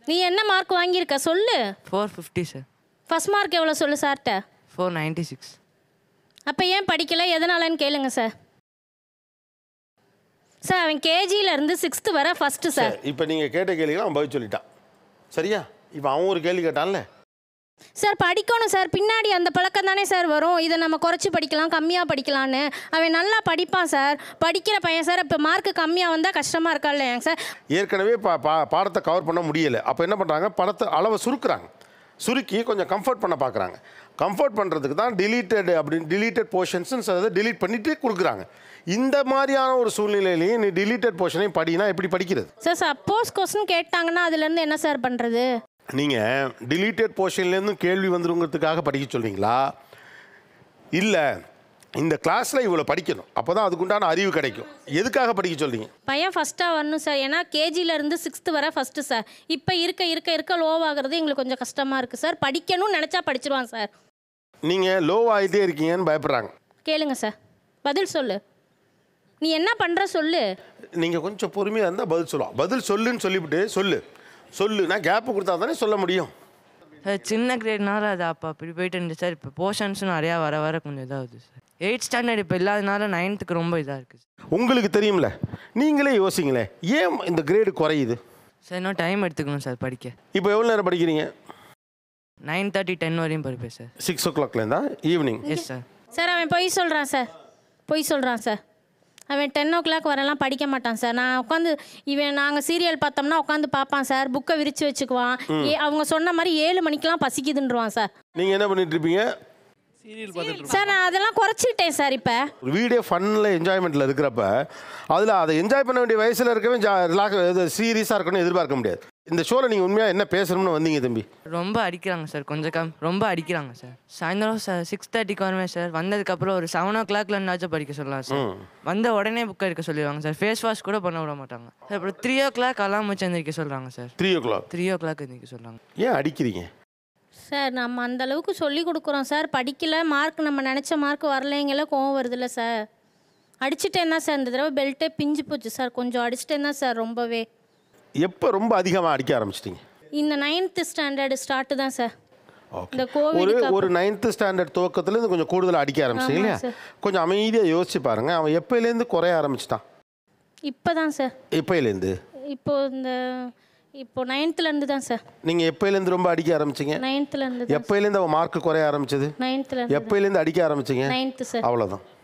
நீ என்ன மார்க் வாங்கியிருக்க சொல்லு four fifty sir first mark எவ்வளோ சொல்லு சார்கிட்ட ஃபோர் நைன்ட்டி சிக்ஸ் அப்போ ஏன் படிக்கல எதனாலன்னு கேளுங்க சார் சார் அவன் கேஜியில இருந்து சிக்ஸ்த்து வர ஃபஸ்ட்டு சார் இப்போ நீங்கள் கேட்ட கேள்விகள் அவன் பதில் சொல்லிட்டான் சரியா இப்போ அவன் ஒரு கேள்வி கேட்டான்ல சார் படிக்கணும் சார் பின்னாடி அந்த பழக்கம் தானே சார் வரும் இதை நம்ம குறைச்சி படிக்கலாம் கம்மியாக படிக்கலான்னு அவன் நல்லா படிப்பான் சார் படிக்கிற பையன் சார் இப்போ மார்க் கம்மியாக வந்தால் கஷ்டமாக இருக்கா இல்லையாங்க சார் ஏற்கனவே பா பா பாடத்தை கவர் பண்ண முடியலை அப்போ என்ன பண்ணுறாங்க படத்தை அளவை சுருக்குறாங்க சுருக்கி கொஞ்சம் கம்ஃபர்ட் பண்ண பார்க்குறாங்க கம்ஃபர்ட் பண்ணுறதுக்கு தான் டிலீட்டட் அப்படின்னு டிலீட்டட் போர்ஷன்ஸ்னு சிலதை டிலீட் பண்ணிட்டு கொடுக்குறாங்க இந்த மாதிரியான ஒரு சூழ்நிலையிலையும் நீ டிலீட்டட் போர்ஷனையும் படினா எப்படி படிக்கிறது சார் சப்போஸ் கொஸ்டின் கேட்டாங்கன்னா அதுலேருந்து என்ன சார் பண்ணுறது நீங்கள் டிலீட்டட் போர்ஷன்லேருந்து கேள்வி வந்துருங்கிறதுக்காக படிக்க சொல்வீங்களா இல்லை இந்த கிளாஸில் இவ்வளோ படிக்கணும் அப்போ தான் அதுக்குண்டான அறிவு கிடைக்கும் எதுக்காக படிக்க சொல்றீங்க பையன் ஃபஸ்ட்டாக வரணும் சார் ஏன்னா கேஜில இருந்து சிக்ஸ்த்து வர ஃபஸ்ட்டு சார் இப்போ இருக்க இருக்க இருக்க லோவாகிறது எங்களுக்கு கொஞ்சம் கஷ்டமாக இருக்குது சார் படிக்கணும்னு நினச்சா படிச்சிருவான் சார் நீங்கள் லோ ஆகிட்டே இருக்கீங்கன்னு பயப்படுறாங்க கேளுங்க சார் பதில் சொல்லு நீ என்ன பண்ணுற சொல்லு நீங்கள் கொஞ்சம் பொறுமையாக இருந்தால் பதில் சொல்லலாம் பதில் சொல்லுன்னு சொல்லிவிட்டு சொல்லு சொல்லு நான் கேப்பு கொடுத்தா தானே சொல்ல முடியும் சார் சின்ன கிரேட்னால அது அப்போ அப்படி போயிட்டு இருந்துச்சு சார் இப்போ போர்ஷன்ஸும் நிறையா வர வர கொஞ்சம் இதாகுது சார் எயிட் ஸ்டாண்டர்ட் இப்போ இல்லாதனால நைன்த்துக்கு ரொம்ப இதாக இருக்குது சார் உங்களுக்கு தெரியும்ல நீங்களே யோசிங்களேன் ஏன் இந்த கிரேடு குறையுது சார் இன்னும் டைம் எடுத்துக்கணும் சார் படிக்க இப்போ எவ்வளோ நேரம் படிக்கிறீங்க நைன் தேர்ட்டி டென் வரையும் படிப்பேன் சார் சிக்ஸ் ஓ கிளாக்லேருந்தா ஈவினிங் எஸ் சார் சார் அவன் பொய் சொல்கிறான் சார் பொய் சொல்கிறான் சார் அவன் டென் ஓ கிளாக் வரலாம் படிக்க மாட்டான் சார் நான் உட்காந்து இவன் நாங்கள் சீரியல் பார்த்தோம்னா உட்காந்து பார்ப்பான் சார் புக்கை விரித்து வச்சுக்குவான் ஏ அவங்க சொன்ன மாதிரி ஏழு மணிக்கெலாம் பசிக்குதுன்றான் சார் நீங்கள் என்ன பண்ணிட்டு இருப்பீங்க சார் நான் அதெல்லாம் குறைச்சிக்கிட்டேன் சார் இப்போ ஒரு வீடே ஃபன்னில் என்ஜாய்மெண்ட்டில் இருக்கிறப்ப அதில் அதை என்ஜாய் பண்ண வேண்டிய வயசில் இருக்கவே ஜா ரிலாக்ஸ் சீரியஸாக இருக்கணும்னு எதிர்பார்க்க முடியாது இந்த ஷோவில் நீங்கள் உண்மையாக என்ன பேசணும்னு வந்தீங்க தம்பி ரொம்ப அடிக்கிறாங்க சார் கொஞ்சம் கம் ரொம்ப அடிக்கிறாங்க சார் சாயந்தரம் சார் சிக்ஸ் தேர்ட்டிக்கு வருவேன் சார் வந்ததுக்கப்புறம் ஒரு செவன் ஓ கிளாக்ல இருந்தாச்சும் படிக்க சொல்லலாம் சார் வந்த உடனே புக் எடுக்க சொல்லிடுவாங்க சார் ஃபேஸ் வாஷ் கூட பண்ண விட மாட்டாங்க சார் அப்புறம் த்ரீ ஓ கிளாக் அலாம் வச்சு எந்திரிக்க சொல்கிறாங்க sir three o'clock three o'clock எந்திரிக்க சொல்கிறாங்க ஏன் அடிக்கிறீங்க சார் நம்ம அந்த அளவுக்கு சொல்லி கொடுக்குறோம் சார் படிக்கல மார்க் நம்ம நினச்ச மார்க் வரலைங்கள கோவம் வருதுல்ல சார் அடிச்சிட்டேன் தான் சார் இந்த தடவை பெல்ட்டே பிஞ்சு போச்சு சார் கொஞ்சம் அடிச்சிட்டேன் தான் சார் ரொம்பவே எப்போ ரொம்ப அதிகமாக அடிக்க ஆரம்பிச்சிட்டிங்க இந்த நைன்த்து ஸ்டாண்டர்டு ஸ்டார்ட்டு தான் சார் ஓகே இந்த ஒரு கோவிடுக்கு ஒரு நைன்த்து ஸ்டாண்டர்ட் துவக்கத்துலேருந்து கொஞ்சம் கூடுதலாக அடிக்க ஆரம்பிச்சிங்க ஆமா இல்லையா சார். கொஞ்சம் அமைதியாக யோசிச்சு பாருங்க அவன் எப்போலேருந்து குறைய ஆரம்பிச்சிட்டான் இப்போ தான் சார் எப்போலேருந்து இப்போ இந்த இப்போ நைன்த்துலேருந்து தான் சார் நீங்கள் எப்போலேருந்து ரொம்ப அடிக்க ஆரம்பிச்சிங்க நைன்த்துலேருந்து தான் எப்போலேருந்து அவன் மார்க் குறைய ஆரம்பிச்சது நைன்த்துலேருந்து எப்போலேருந்து அடிக்க ஆரம்பிச்சிங்க நைன்த்து சார் அவ்வளோதான்